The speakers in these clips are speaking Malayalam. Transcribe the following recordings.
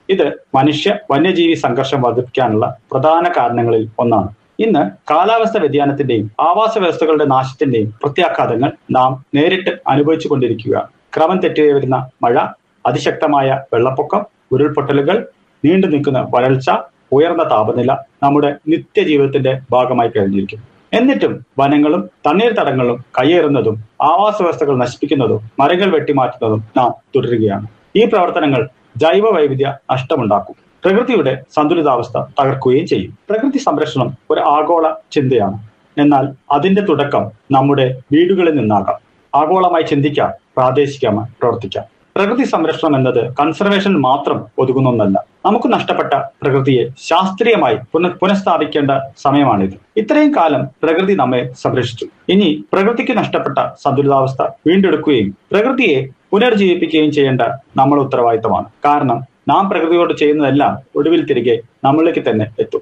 ഇത് മനുഷ്യ വന്യജീവി സംഘർഷം വർദ്ധിപ്പിക്കാനുള്ള പ്രധാന കാരണങ്ങളിൽ ഒന്നാണ് ഇന്ന് കാലാവസ്ഥ വ്യതിയാനത്തിന്റെയും ആവാസ വ്യവസ്ഥകളുടെ നാശത്തിന്റെയും പ്രത്യാഘാതങ്ങൾ നാം നേരിട്ട് അനുഭവിച്ചു കൊണ്ടിരിക്കുക ക്രമം തെറ്റി വരുന്ന മഴ അതിശക്തമായ വെള്ളപ്പൊക്കം ഉരുൾപൊട്ടലുകൾ നീണ്ടു നിൽക്കുന്ന വരൾച്ച ഉയർന്ന താപനില നമ്മുടെ നിത്യജീവിതത്തിന്റെ ഭാഗമായി കഴിഞ്ഞിരിക്കും എന്നിട്ടും വനങ്ങളും തണ്ണീർത്തടങ്ങളും കയ്യേറുന്നതും ആവാസ വ്യവസ്ഥകൾ നശിപ്പിക്കുന്നതും മരങ്ങൾ വെട്ടിമാറ്റുന്നതും നാം തുടരുകയാണ് ഈ പ്രവർത്തനങ്ങൾ ജൈവ വൈവിധ്യ നഷ്ടമുണ്ടാക്കും പ്രകൃതിയുടെ സന്തുലിതാവസ്ഥ തകർക്കുകയും ചെയ്യും പ്രകൃതി സംരക്ഷണം ഒരു ആഗോള ചിന്തയാണ് എന്നാൽ അതിന്റെ തുടക്കം നമ്മുടെ വീടുകളിൽ നിന്നാകാം ആഗോളമായി ചിന്തിക്കാം പ്രാദേശികമായി പ്രവർത്തിക്കാം പ്രകൃതി സംരക്ഷണം എന്നത് കൺസർവേഷൻ മാത്രം ഒതുങ്ങുന്ന ഒന്നല്ല നമുക്ക് നഷ്ടപ്പെട്ട പ്രകൃതിയെ ശാസ്ത്രീയമായി പുന പുനഃസ്ഥാപിക്കേണ്ട സമയമാണിത് ഇത്രയും കാലം പ്രകൃതി നമ്മെ സംരക്ഷിച്ചു ഇനി പ്രകൃതിക്ക് നഷ്ടപ്പെട്ട സന്തുലിതാവസ്ഥ വീണ്ടെടുക്കുകയും പ്രകൃതിയെ പുനർജീവിപ്പിക്കുകയും ചെയ്യേണ്ട നമ്മുടെ ഉത്തരവാദിത്തമാണ് കാരണം നാം പ്രകൃതിയോട് ചെയ്യുന്നതെല്ലാം ഒടുവിൽ തിരികെ നമ്മളിലേക്ക് തന്നെ എത്തും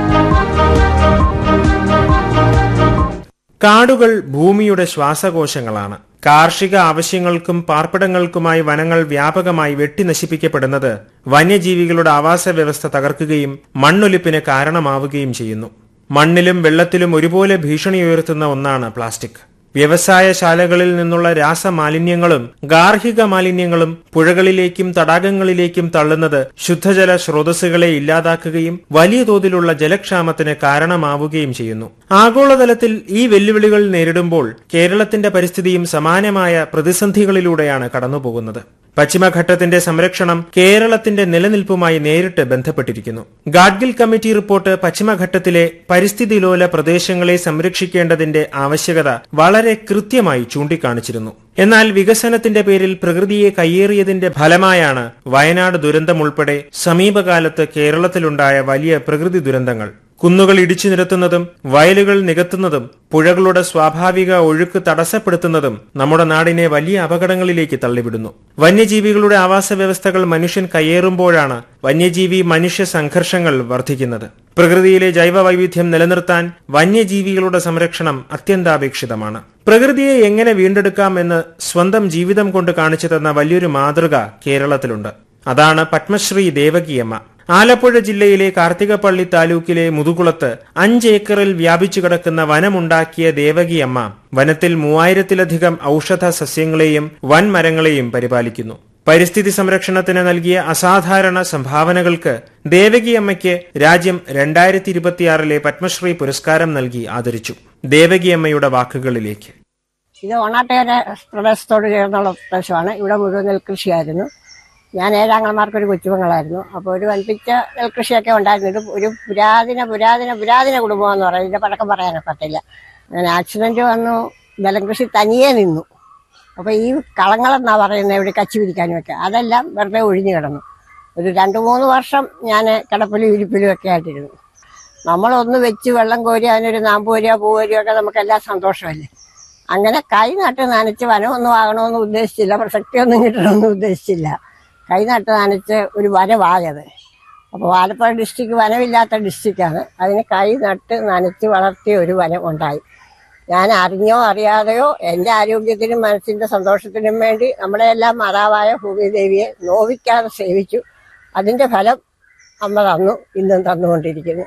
കാടുകൾ ഭൂമിയുടെ ശ്വാസകോശങ്ങളാണ് കാർഷിക ആവശ്യങ്ങൾക്കും പാർപ്പിടങ്ങൾക്കുമായി വനങ്ങൾ വ്യാപകമായി വെട്ടി നശിപ്പിക്കപ്പെടുന്നത് വന്യജീവികളുടെ ആവാസ വ്യവസ്ഥ തകർക്കുകയും മണ്ണൊലിപ്പിന് കാരണമാവുകയും ചെയ്യുന്നു മണ്ണിലും വെള്ളത്തിലും ഒരുപോലെ ഭീഷണി ഉയർത്തുന്ന ഒന്നാണ് പ്ലാസ്റ്റിക് വ്യവസായശാലകളിൽ നിന്നുള്ള രാസമാലിന്യങ്ങളും ഗാർഹിക മാലിന്യങ്ങളും പുഴകളിലേക്കും തടാകങ്ങളിലേക്കും തള്ളുന്നത് ശുദ്ധജല സ്രോതസ്സുകളെ ഇല്ലാതാക്കുകയും വലിയ തോതിലുള്ള ജലക്ഷാമത്തിന് കാരണമാവുകയും ചെയ്യുന്നു ആഗോളതലത്തിൽ ഈ വെല്ലുവിളികൾ നേരിടുമ്പോൾ കേരളത്തിന്റെ പരിസ്ഥിതിയും സമാനമായ പ്രതിസന്ധികളിലൂടെയാണ് കടന്നുപോകുന്നത് പശ്ചിമഘട്ടത്തിന്റെ സംരക്ഷണം കേരളത്തിന്റെ നിലനിൽപ്പുമായി നേരിട്ട് ബന്ധപ്പെട്ടിരിക്കുന്നു ഗാഡ്ഗിൽ കമ്മിറ്റി റിപ്പോർട്ട് പശ്ചിമഘട്ടത്തിലെ പരിസ്ഥിതിലോല പ്രദേശങ്ങളെ സംരക്ഷിക്കേണ്ടതിന്റെ ആവശ്യകത വളരെ കൃത്യമായി ചൂണ്ടിക്കാണിച്ചിരുന്നു എന്നാൽ വികസനത്തിന്റെ പേരിൽ പ്രകൃതിയെ കയ്യേറിയതിന്റെ ഫലമായാണ് വയനാട് ദുരന്തമുൾപ്പെടെ സമീപകാലത്ത് കേരളത്തിലുണ്ടായ വലിയ പ്രകൃതി ദുരന്തങ്ങൾ കുന്നുകൾ ഇടിച്ചു നിരത്തുന്നതും വയലുകൾ നികത്തുന്നതും പുഴകളുടെ സ്വാഭാവിക ഒഴുക്ക് തടസ്സപ്പെടുത്തുന്നതും നമ്മുടെ നാടിനെ വലിയ അപകടങ്ങളിലേക്ക് തള്ളിവിടുന്നു വന്യജീവികളുടെ ആവാസ വ്യവസ്ഥകൾ മനുഷ്യൻ കയ്യേറുമ്പോഴാണ് വന്യജീവി മനുഷ്യ സംഘർഷങ്ങൾ വർദ്ധിക്കുന്നത് പ്രകൃതിയിലെ ജൈവ വൈവിധ്യം നിലനിർത്താൻ വന്യജീവികളുടെ സംരക്ഷണം അത്യന്താപേക്ഷിതമാണ് പ്രകൃതിയെ എങ്ങനെ വീണ്ടെടുക്കാമെന്ന് സ്വന്തം ജീവിതം കൊണ്ട് കാണിച്ചു തന്ന വലിയൊരു മാതൃക കേരളത്തിലുണ്ട് അതാണ് പത്മശ്രീ ദേവകിയമ്മ ആലപ്പുഴ ജില്ലയിലെ കാർത്തികപ്പള്ളി താലൂക്കിലെ മുതുകുളത്ത് അഞ്ച് ഏക്കറിൽ വ്യാപിച്ചു കിടക്കുന്ന വനമുണ്ടാക്കിയ ദേവകിയമ്മ വനത്തിൽ മൂവായിരത്തിലധികം ഔഷധ സസ്യങ്ങളെയും വൻമരങ്ങളെയും പരിപാലിക്കുന്നു പരിസ്ഥിതി സംരക്ഷണത്തിന് നൽകിയ അസാധാരണ സംഭാവനകൾക്ക് ദേവകിയമ്മയ്ക്ക് രാജ്യം രണ്ടായിരത്തി ഇരുപത്തിയാറിലെ പത്മശ്രീ പുരസ്കാരം നൽകി ആദരിച്ചു ദേവകിയമ്മയുടെ വാക്കുകളിലേക്ക് ഇത് ഓണാട്ടുകര പ്രദേശത്തോട് ചേർന്നുള്ള പ്രദേശമാണ് ഇവിടെ മുഴുവൻ നെൽകൃഷിയായിരുന്നു ഞാൻ ഏഴാങ്ങളമാർക്ക് ഒരു കൊച്ചുമങ്ങളായിരുന്നു അപ്പോൾ ഒരു വൻപിച്ച നെൽകൃഷിയൊക്കെ ഉണ്ടായിരുന്നു ഇത് ഒരു പുരാതന പുരാതന പുരാതന കുടുംബം എന്ന് പറയും ഇതിന്റെ പഴക്കം പറയാനൊക്കത്തില്ല അങ്ങനെ ആക്സിഡന്റ് വന്നു നെൽകൃഷി തനിയെ നിന്നു അപ്പോൾ ഈ കളങ്ങളെന്നാ പറയുന്നത് ഇവിടെ കച്ചി പിരിക്കാനും ഒക്കെ അതെല്ലാം വെറുതെ ഒഴിഞ്ഞു കിടന്നു ഒരു രണ്ട് മൂന്ന് വർഷം ഞാൻ കിടപ്പിലും ഇരിപ്പിലും ഒക്കെ ആയിട്ടിരുന്നു നമ്മളൊന്ന് വെച്ച് വെള്ളം കോരി അതിനൊരു നാമ്പ് വരിക പൂ വരിക ഒക്കെ നമുക്കെല്ലാം സന്തോഷമല്ലേ അങ്ങനെ കൈ നട്ട് നനച്ച് വനമൊന്നും ആകണമെന്ന് ഉദ്ദേശിച്ചില്ല പ്രസക്തിയൊന്നും കിട്ടണമെന്ന് ഉദ്ദേശിച്ചില്ല കൈ നട്ട് നനച്ച് ഒരു വനമായത് അപ്പോൾ ആലപ്പുഴ ഡിസ്ട്രിക്ട് വനമില്ലാത്ത ഡിസ്ട്രിക്റ്റാണ് അതിന് കൈ നട്ട് നനച്ച് വളർത്തിയ ഒരു വനം ഉണ്ടായി ഞാൻ അറിഞ്ഞോ അറിയാതെയോ എൻ്റെ ആരോഗ്യത്തിനും മനസ്സിൻ്റെ സന്തോഷത്തിനും വേണ്ടി നമ്മളെല്ലാം മാതാവായ ഭൂമിദേവിയെ നോവിക്കാതെ സേവിച്ചു അതിൻ്റെ ഫലം അമ്മ തന്നു ഇന്നും തന്നുകൊണ്ടിരിക്കുന്നു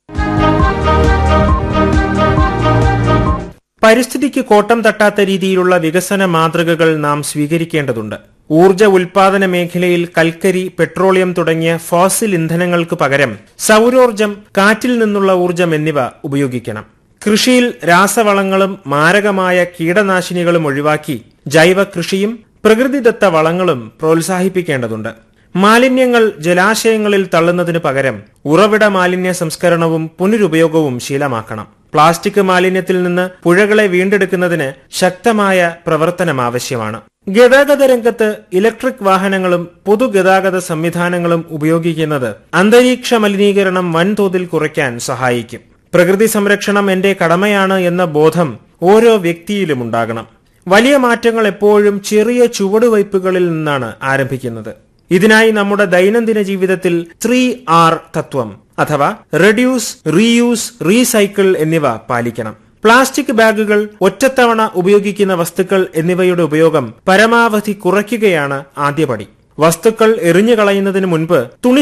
പരിസ്ഥിതിക്ക് കോട്ടം തട്ടാത്ത രീതിയിലുള്ള വികസന മാതൃകകൾ നാം സ്വീകരിക്കേണ്ടതുണ്ട് ഊർജ ഉൽപാദന മേഖലയിൽ കൽക്കരി പെട്രോളിയം തുടങ്ങിയ ഫോസിൽ ഇന്ധനങ്ങൾക്ക് പകരം സൗരോർജം കാറ്റിൽ നിന്നുള്ള ഊർജം എന്നിവ ഉപയോഗിക്കണം കൃഷിയിൽ രാസവളങ്ങളും മാരകമായ കീടനാശിനികളും ഒഴിവാക്കി ജൈവ കൃഷിയും പ്രകൃതിദത്ത വളങ്ങളും പ്രോത്സാഹിപ്പിക്കേണ്ടതുണ്ട് മാലിന്യങ്ങൾ ജലാശയങ്ങളിൽ തള്ളുന്നതിനു പകരം ഉറവിട മാലിന്യ സംസ്കരണവും പുനരുപയോഗവും ശീലമാക്കണം പ്ലാസ്റ്റിക് മാലിന്യത്തിൽ നിന്ന് പുഴകളെ വീണ്ടെടുക്കുന്നതിന് ശക്തമായ പ്രവർത്തനം ആവശ്യമാണ് ഗതാഗത രംഗത്ത് ഇലക്ട്രിക് വാഹനങ്ങളും പൊതുഗതാഗത സംവിധാനങ്ങളും ഉപയോഗിക്കുന്നത് അന്തരീക്ഷ മലിനീകരണം വൻതോതിൽ കുറയ്ക്കാൻ സഹായിക്കും പ്രകൃതി സംരക്ഷണം എന്റെ കടമയാണ് എന്ന ബോധം ഓരോ വ്യക്തിയിലും ഉണ്ടാകണം വലിയ മാറ്റങ്ങൾ എപ്പോഴും ചെറിയ ചുവടുവയ്പ്പുകളിൽ നിന്നാണ് ആരംഭിക്കുന്നത് ഇതിനായി നമ്മുടെ ദൈനംദിന ജീവിതത്തിൽ ത്രീ ആർ തത്വം അഥവാ റെഡ്യൂസ് റീയൂസ് റീസൈക്കിൾ എന്നിവ പാലിക്കണം പ്ലാസ്റ്റിക് ബാഗുകൾ ഒറ്റത്തവണ ഉപയോഗിക്കുന്ന വസ്തുക്കൾ എന്നിവയുടെ ഉപയോഗം പരമാവധി കുറയ്ക്കുകയാണ് ആദ്യപടി വസ്തുക്കൾ എറിഞ്ഞു കളയുന്നതിന് മുൻപ് തുണി